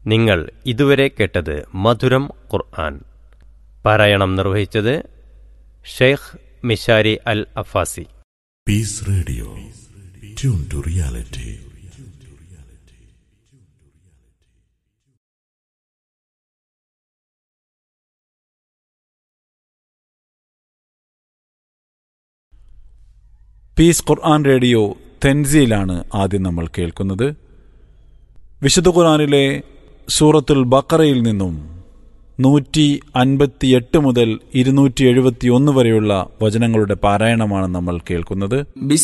നിങ്ങൾ ഇതുവരെ കേട്ടത് മധുരം ഖുർആൻ പാരായണം നിർവഹിച്ചത് Sheikh Mishary al Afasy Peace Radio. Tune to reality. Peace ഖുർആൻ റേഡിയോ തെൻസിയിലാണ് ആദ്യം നമ്മൾ കേൾക്കുന്നത് വിശുദ്ധ ഖുർആനിലെ സൂറത്തുൽ ബക്കറയിൽ നിന്നും നൂറ്റി അൻപത്തിയെട്ട് മുതൽ ഇരുന്നൂറ്റി എഴുപത്തി ഒന്ന് വരെയുള്ള വചനങ്ങളുടെ പാരായണമാണ് നമ്മൾ കേൾക്കുന്നത് بسم